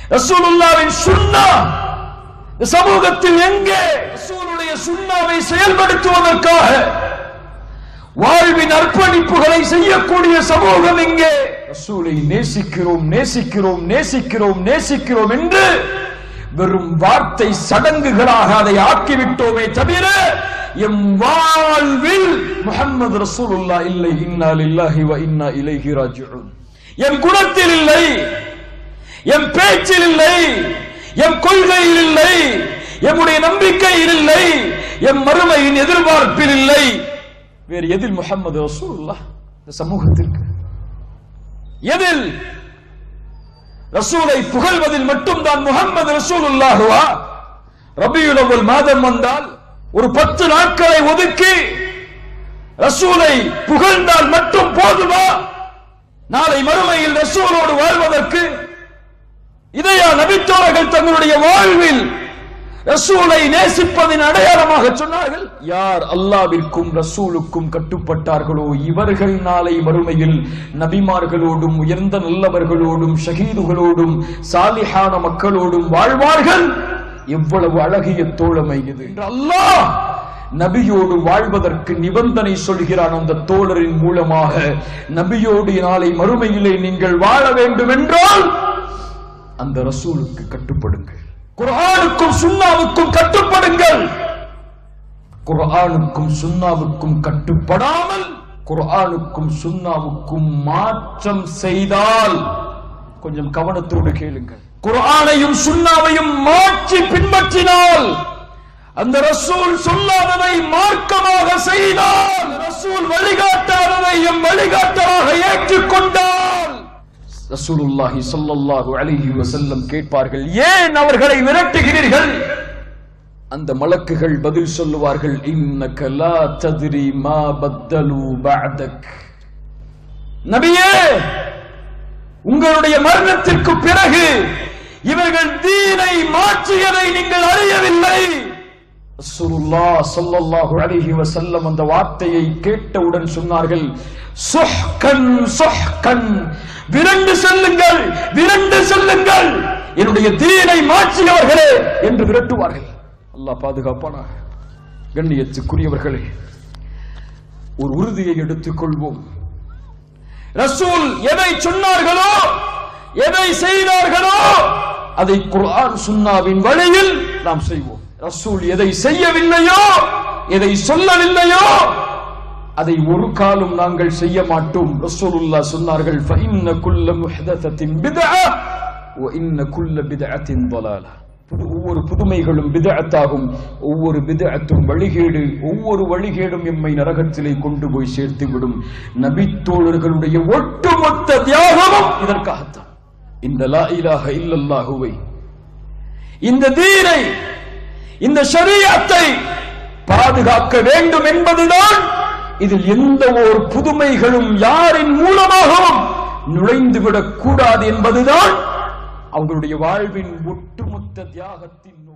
ரசூலுல்லாவின் சுன்னா இந்த சமூகத்தில் எங்கே ரசூலுடைய சுன்னாவை செயல்படுத்துவதற்காக வாழ்வின் அர்ப்பணிப்புகளை செய்யக்கூடிய சமூகம் எங்கே ரசூலை நேசிக்கிறோம் நேசிக்கிறோம் நேசிக்கிறோம் நேசிக்கிறோம் என்று வெறும் வார்த்தை சடங்குகளாக அதை ஆக்கிவிட்டோமே தவிர எம் வாழ்வில் முஹம்மது ரசூலுல்லா இல்லை இன்னா லில்லாஹி வ இன்னா இலைஹி ராஜிஊன் எம் குணத்தில் இல்லை எம் பேச்சில் இல்லை எம் கொள்கையில் இல்லை எம்முடைய நம்பிக்கையில் இல்லை எம் மறுமையின் எதிர்பார்ப்பில் இல்லை வேறு எதில் முஹம்மது ரசூலுல்லா இந்த சமூகத்திற்கு எதில் ரசூலை புகழ்வதில் மட்டும்தான் முகமது ரசூலுல்லாஹுவா ரபியுல் அவ்வல் மாதம் வந்தால் ஒரு பத்து நாட்களை ஒதுக்கி ரசூலை புகழ்ந்தால் மட்டும் போதுமா நாளை மறுமையில் ரசூலோடு வாழ்வதற்கு இதையா நபித்தோர்கள் தங்களுடைய வாழ்வில் ரசூலை நேசிப்பதின் அடையாளமாக சொன்னார்கள் யார் அல்லாவிற்கும் ரசூலுக்கும் கட்டுப்பட்டார்களோ இவர்கள் நாளை மறுமையில் நபிமார்களோடும் உயர்ந்த நல்லவர்களோடும் ஷஹீதுகளோடும் சாலிஹான மக்களோடும் வாழ்வார்கள் எவ்வளவு அழகிய தோழமை இது என்று அல்லாஹ் நபியோடு வாழ்வதற்கு நிபந்தனை சொல்கிறான் அந்த தோழரின் மூலமாக நபியோடு நாளை மறுமையிலே நீங்கள் வாழ வேண்டும் என்றால் அந்த ரசூலுக்கு கட்டுப்படுங்கள் குர்ஆனுக்கும் சுன்னாவுக்கும் கட்டுப்படுங்கள் குர்ஆனுக்கும் சுன்னாவுக்கும் கட்டுப்படாமல் குர்ஆனுக்கும் சுன்னாவுக்கும் மாற்றம் செய்தால் கொஞ்சம் கவனத்தோடு கேளுங்கள் குர்ஆனையும் சுன்னாவையும் மாற்றி பின்பற்றினால் அந்த ரசூல் சொல்லாததை மார்க்கமாக செய்தால் ரசூல் வழிகாட்டாததை எம் வழிகாட்டமாக ஏற்றுக்கொண்டால் ரசூலுல்லாஹி ஸல்லல்லாஹு அலைஹி வஸல்லம் கேட்பார்கள் ஏன் அவர்களை விரட்டுகிறீர்கள் அந்த மலக்குகள் பதில் சொல்லுவார்கள் இன்னக லா தத்ரி மா பத்தலு பஅதக் நபியே உங்களுடைய மரணத்திற்கு பிறகு இவர்கள் தீனை மாற்றியதை நீங்கள் அறியவில்லை ரசூலுல்லாஹ் ஸல்லல்லாஹு அலைஹி வஸல்லம் அந்த வார்த்தையை கேட்டவுடன் சொன்னார்கள் சுஹ்கன் சுஹ்கன் விரண்டு செல்லுங்கள் விரண்டு செல்லுங்கள் என்னுடைய தீனை மாற்றியவர்களே என்று விரட்டுவார்கள் அல்லாஹ் பாதுகாப்பானாக கண்ணியத்துக்குரியவர்களே ஒரு உறுதியை எடுத்துக் கொள்வோம் ரசூல் எதை சொன்னார்களோ எதை செய்தார்களோ அதை குர்ஆன் சுன்னாவின் வழியில் நாம் செய்வோம் ரசூல் எதை செய்யவில்லையோ எதை சொல்லவில்லையோ அதை ஒரு காலம் நாங்கள் செய்ய மாட்டோம் ரசூலுல்லாஹ் சொன்னார்கள் فإن كل محدثة بدعة وإن كل بدعة ضلالة புது- ஒவ்வொரு புதுமைகளும் பிதஅத்தாகும் ஒவ்வொரு பிதஅத்தும் வழிகேடு ஒவ்வொரு வழிகேடும் எம்மை நரகத்திலே கொண்டு போய் சேர்த்து விடும் நபித்தோழர்களுடைய ஒட்டுமொத்த தியாகமும் இதற்காகத்தான் இந்த லா இலாஹ இல்லல்லாஹுவை இந்த தீனை இந்த ஷரீஅத்தை பாதுகாக்க வேண்டும் என்பதுதான் இதில் எந்த ஒரு புதுமைகளும் யாரின் மூலமாகவும் நுழைந்து விடக் கூடாது என்பதுதான் அவர்களுடைய வாழ்வின் ஒட்டுமொத்த தியாகத்தின்